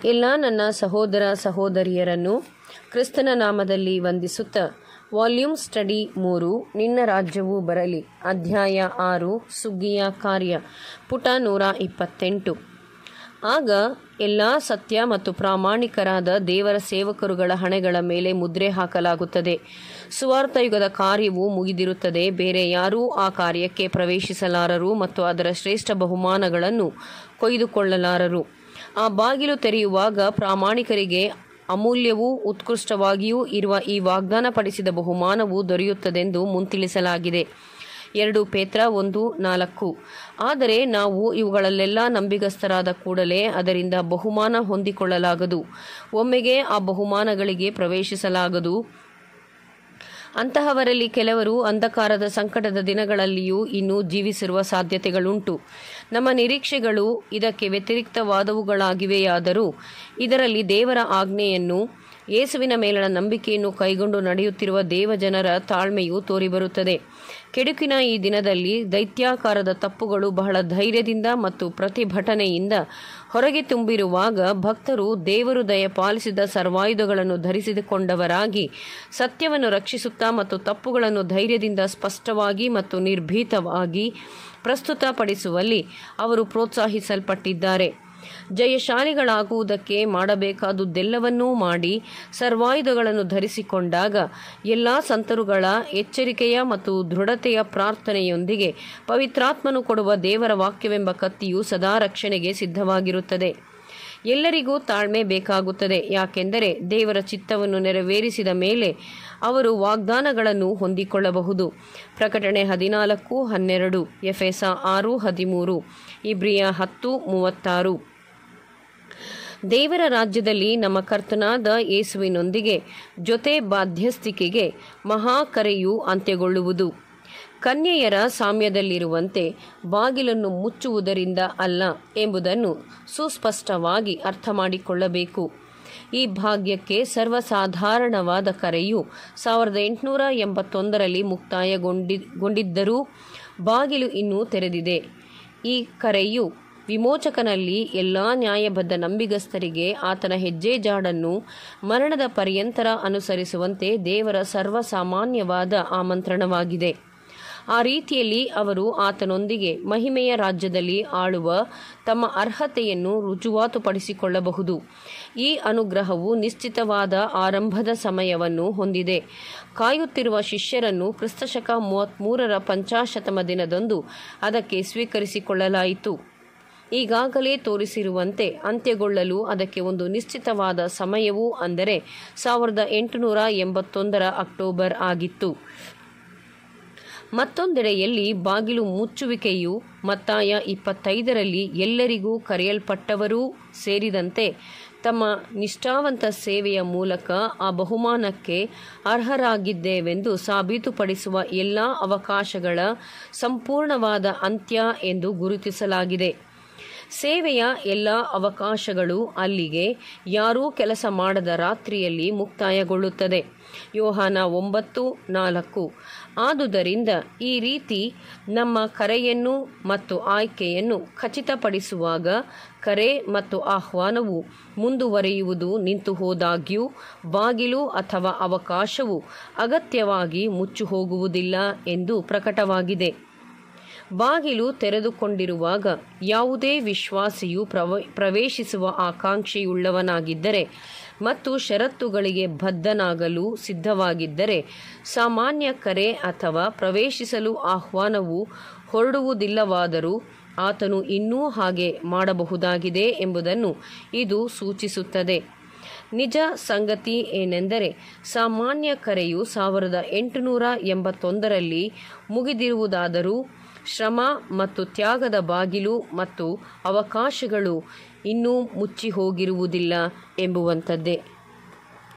ಎಲ್ಲ ನನ್ನ ಸಹೋದರ ಸಹೋದರಿಯರನ್ನು ಕ್ರಿಸ್ತನ ನಾಮದಲ್ಲಿ ವಂದಿಸುತ್ತ ವಾಲ್ಯೂಮ್ ಸ್ಟಡಿ ಮೂರು ನಿನ್ನ ರಾಜ್ಯವು ಬರಲಿ ಅಧ್ಯಾಯ ಆರು ಸುಗ್ಗಿಯ ಕಾರ್ಯ ಪುಟ ನೂರ ಇಪ್ಪತ್ತೆಂಟು ಆಗ ಎಲ್ಲ ಸತ್ಯ ಮತ್ತು ಪ್ರಾಮಾಣಿಕರಾದ ದೇವರ ಸೇವಕರುಗಳ ಹಣೆಗಳ ಮೇಲೆ ಮುದ್ರೆ ಹಾಕಲಾಗುತ್ತದೆ ಸುವಾರ್ಥ ಯುಗದ ಕಾರ್ಯವು ಮುಗಿದಿರುತ್ತದೆ ಬೇರೆ ಯಾರೂ ಆ ಕಾರ್ಯಕ್ಕೆ ಪ್ರವೇಶಿಸಲಾರರು ಮತ್ತು ಅದರ ಶ್ರೇಷ್ಠ ಬಹುಮಾನಗಳನ್ನು ಕೊಯ್ದುಕೊಳ್ಳಲಾರರು ಆ ಬಾಗಿಲು ತೆರೆಯುವಾಗ ಪ್ರಾಮಾಣಿಕರಿಗೆ ಅಮೂಲ್ಯವೂ ಉತ್ಕೃಷ್ಟವಾಗಿಯೂ ಇರುವ ಈ ವಾಗ್ದಾನ ಪಡಿಸಿದ ಬಹುಮಾನವು ದೊರೆಯುತ್ತದೆಂದು ಮುಂತಿಳಿಸಲಾಗಿದೆ ಎರಡು ಪೇತ್ರ ಒಂದು ನಾಲ್ಕು ಆದರೆ ನಾವು ಇವುಗಳಲ್ಲೆಲ್ಲ ನಂಬಿಗಸ್ತರಾದ ಕೂಡಲೇ ಅದರಿಂದ ಬಹುಮಾನ ಹೊಂದಿಕೊಳ್ಳಲಾಗದು ಒಮ್ಮೆಗೆ ಆ ಬಹುಮಾನಗಳಿಗೆ ಪ್ರವೇಶಿಸಲಾಗದು ಅಂತಹವರಲ್ಲಿ ಕೆಲವರು ಅಂಧಕಾರದ ಸಂಕಟದ ದಿನಗಳಲ್ಲಿಯೂ ಇನ್ನೂ ಜೀವಿಸಿರುವ ಸಾಧ್ಯತೆಗಳುಂಟು ನಮ್ಮ ನಿರೀಕ್ಷೆಗಳು ಇದಕ್ಕೆ ವ್ಯತಿರಿಕ್ತವಾದವುಗಳಾಗಿವೆಯಾದರೂ ಇದರಲ್ಲಿ ದೇವರ ಆಜ್ಞೆಯನ್ನು ಯೇಸುವಿನ ಮೇಲಣ ನಂಬಿಕೆಯನ್ನು ಕೈಗೊಂಡು ನಡೆಯುತ್ತಿರುವ ದೇವಜನರ ತಾಳ್ಮೆಯು ತೋರಿಬರುತ್ತದೆ ಕೆಡುಕಿನ ಈ ದಿನದಲ್ಲಿ ದೈತ್ಯಾಕಾರದ ತಪ್ಪುಗಳು ಬಹಳ ಧೈರ್ಯದಿಂದ ಮತ್ತು ಪ್ರತಿಭಟನೆಯಿಂದ ಹೊರಗೆ ತುಂಬಿರುವಾಗ ಭಕ್ತರು ದೇವರು ದಯಪಾಲಿಸಿದ ಸರ್ವಾಯುಧಗಳನ್ನು ಧರಿಸಿಕೊಂಡವರಾಗಿ ಸತ್ಯವನ್ನು ರಕ್ಷಿಸುತ್ತಾ ಮತ್ತು ತಪ್ಪುಗಳನ್ನು ಧೈರ್ಯದಿಂದ ಸ್ಪಷ್ಟವಾಗಿ ಮತ್ತು ನಿರ್ಭೀತವಾಗಿ ಪ್ರಸ್ತುತಪಡಿಸುವಲ್ಲಿ ಅವರು ಪ್ರೋತ್ಸಾಹಿಸಲ್ಪಟ್ಟಿದ್ದಾರೆ ಜಯಶಾಲಿಗಳಾಗುವುದಕ್ಕೆ ಮಾಡಬೇಕಾದುದೆಲ್ಲವನ್ನೂ ಮಾಡಿ ಸರ್ವಾಯುಧಗಳನ್ನು ಧರಿಸಿಕೊಂಡಾಗ ಎಲ್ಲ ಸಂತರುಗಳ ಎಚ್ಚರಿಕೆಯ ಮತ್ತು ದೃಢತೆಯ ಪ್ರಾರ್ಥನೆಯೊಂದಿಗೆ ಪವಿತ್ರಾತ್ಮನು ಕೊಡುವ ದೇವರ ವಾಕ್ಯವೆಂಬ ಕತ್ತಿಯು ಸದಾ ರಕ್ಷಣೆಗೆ ಸಿದ್ಧವಾಗಿರುತ್ತದೆ ಎಲ್ಲರಿಗೂ ತಾಳ್ಮೆ ಬೇಕಾಗುತ್ತದೆ ಯಾಕೆಂದರೆ ದೇವರ ಚಿತ್ತವನ್ನು ನೆರವೇರಿಸಿದ ಮೇಲೆ ಅವರು ವಾಗ್ದಾನಗಳನ್ನು ಹೊಂದಿಕೊಳ್ಳಬಹುದು ಪ್ರಕಟಣೆ ಹದಿನಾಲ್ಕು ಹನ್ನೆರಡು ಎಫೆಸ ಆರು ಹದಿಮೂರು ಇಬ್ರಿಯ ಹತ್ತು ಮೂವತ್ತಾರು ದೇವರ ರಾಜ್ಯದಲ್ಲಿ ನಮ್ಮ ಕರ್ತನಾದ ಯೇಸುವಿನೊಂದಿಗೆ ಜೊತೆ ಬಾಧ್ಯಸ್ಥಿಕೆಗೆ ಮಹಾಕರೆಯು ಅಂತ್ಯಗೊಳ್ಳುವುದು ಕನ್ಯೆಯರ ಸಾಮ್ಯದಲ್ಲಿರುವಂತೆ ಬಾಗಿಲನ್ನು ಮುಚ್ಚುವುದರಿಂದ ಅಲ್ಲ ಎಂಬುದನ್ನು ಸುಸ್ಪಷ್ಟವಾಗಿ ಅರ್ಥ ಮಾಡಿಕೊಳ್ಳಬೇಕು ಈ ಭಾಗ್ಯಕ್ಕೆ ಸರ್ವಸಾಧಾರಣವಾದ ಕರೆಯು ಸಾವಿರದ ಎಂಟುನೂರ ಎಂಬತ್ತೊಂದರಲ್ಲಿ ಮುಕ್ತಾಯಗೊಂಡಿದ್ದರೂ ಬಾಗಿಲು ಇನ್ನೂ ತೆರೆದಿದೆ ಈ ಕರೆಯು ವಿಮೋಚಕನಲ್ಲಿ ಎಲ್ಲ ನ್ಯಾಯಬದ್ಧ ನಂಬಿಗಸ್ತರಿಗೆ ಆತನ ಹೆಜ್ಜೆ ಜಾಡನ್ನು ಮರಣದ ಪರ್ಯಂತರ ಅನುಸರಿಸುವಂತೆ ದೇವರ ಸರ್ವಸಾಮಾನ್ಯವಾದ ಆಮಂತ್ರಣವಾಗಿದೆ ಆ ರೀತಿಯಲ್ಲಿ ಅವರು ಆತನೊಂದಿಗೆ ಮಹಿಮೆಯ ರಾಜ್ಯದಲ್ಲಿ ಆಳುವ ತಮ್ಮ ಅರ್ಹತೆಯನ್ನು ರುಜುವಾತುಪಡಿಸಿಕೊಳ್ಳಬಹುದು ಈ ಅನುಗ್ರಹವು ನಿಶ್ಚಿತವಾದ ಆರಂಭದ ಸಮಯವನ್ನು ಹೊಂದಿದೆ ಕಾಯುತ್ತಿರುವ ಶಿಷ್ಯರನ್ನು ಕ್ರಿಸ್ತಶಕ ಮೂವತ್ತ್ಮೂರರ ಪಂಚಾಶತಮ ದಿನದಂದು ಅದಕ್ಕೆ ಸ್ವೀಕರಿಸಿಕೊಳ್ಳಲಾಯಿತು ಈಗಾಗಲೇ ತೋರಿಸಿರುವಂತೆ ಅಂತ್ಯಗೊಳ್ಳಲು ಅದಕ್ಕೆ ಒಂದು ನಿಶ್ಚಿತವಾದ ಸಮಯವೂ ಅಂದರೆ ಸಾವಿರದ ಎಂಟುನೂರ ಎಂಬತ್ತೊಂದರ ಅಕ್ಟೋಬರ್ ಆಗಿತ್ತು ಮತ್ತೊಂದೆಡೆಯಲ್ಲಿ ಬಾಗಿಲು ಮುಚ್ಚುವಿಕೆಯು ಮತ್ತಾಯ ಇಪ್ಪತ್ತೈದರಲ್ಲಿ ಎಲ್ಲರಿಗೂ ಕರೆಯಲ್ಪಟ್ಟವರೂ ಸೇರಿದಂತೆ ತಮ್ಮ ನಿಷ್ಠಾವಂತ ಸೇವೆಯ ಮೂಲಕ ಆ ಬಹುಮಾನಕ್ಕೆ ಅರ್ಹರಾಗಿದ್ದೇವೆಂದು ಸಾಬೀತುಪಡಿಸುವ ಎಲ್ಲ ಅವಕಾಶಗಳ ಸಂಪೂರ್ಣವಾದ ಅಂತ್ಯ ಎಂದು ಗುರುತಿಸಲಾಗಿದೆ ಸೇವೆಯ ಎಲ್ಲ ಅವಕಾಶಗಳು ಅಲ್ಲಿಗೆ ಯಾರೂ ಕೆಲಸ ಮಾಡದ ರಾತ್ರಿಯಲ್ಲಿ ಮುಕ್ತಾಯಗೊಳ್ಳುತ್ತದೆ ಯೋಹಾನ ಒಂಬತ್ತು ನಾಲ್ಕು ಆದುದರಿಂದ ಈ ರೀತಿ ನಮ್ಮ ಕರೆಯನ್ನು ಮತ್ತು ಆಯ್ಕೆಯನ್ನು ಖಚಿತಪಡಿಸುವಾಗ ಕರೆ ಮತ್ತು ಆಹ್ವಾನವು ಮುಂದುವರಿಯುವುದು ನಿಂತು ಹೋದಾಗ್ಯೂ ಬಾಗಿಲು ಅಥವಾ ಅವಕಾಶವು ಅಗತ್ಯವಾಗಿ ಮುಚ್ಚು ಹೋಗುವುದಿಲ್ಲ ಎಂದು ಪ್ರಕಟವಾಗಿದೆ ಬಾಗಿಲು ತೆರೆದುಕೊಂಡಿರುವಾಗ ಯಾವುದೇ ವಿಶ್ವಾಸಿಯು ಪ್ರವ ಪ್ರವೇಶಿಸುವ ಆಕಾಂಕ್ಷೆಯುಳ್ಳವನಾಗಿದ್ದರೆ ಮತ್ತು ಷರತ್ತುಗಳಿಗೆ ಬದ್ಧನಾಗಲು ಸಿದ್ಧವಾಗಿದ್ದರೆ ಸಾಮಾನ್ಯ ಕರೆ ಅಥವಾ ಪ್ರವೇಶಿಸಲು ಆಹ್ವಾನವು ಹೊರಡುವುದಿಲ್ಲವಾದರೂ ಆತನು ಇನ್ನೂ ಹಾಗೆ ಮಾಡಬಹುದಾಗಿದೆ ಎಂಬುದನ್ನು ಇದು ಸೂಚಿಸುತ್ತದೆ ನಿಜ ಸಂಗತಿ ಏನೆಂದರೆ ಸಾಮಾನ್ಯ ಕರೆಯು ಸಾವಿರದ ಎಂಟುನೂರ ಎಂಬತ್ತೊಂದರಲ್ಲಿ ಮುಗಿದಿರುವುದಾದರೂ ಶ್ರಮ ಮತ್ತು ತ್ಯಾಗದ ಬಾಗಿಲು ಮತ್ತು ಅವಕಾಶಗಳು ಇನ್ನೂ ಮುಚ್ಚಿ ಹೋಗಿರುವುದಿಲ್ಲ ಎಂಬುವಂಥದ್ದೇ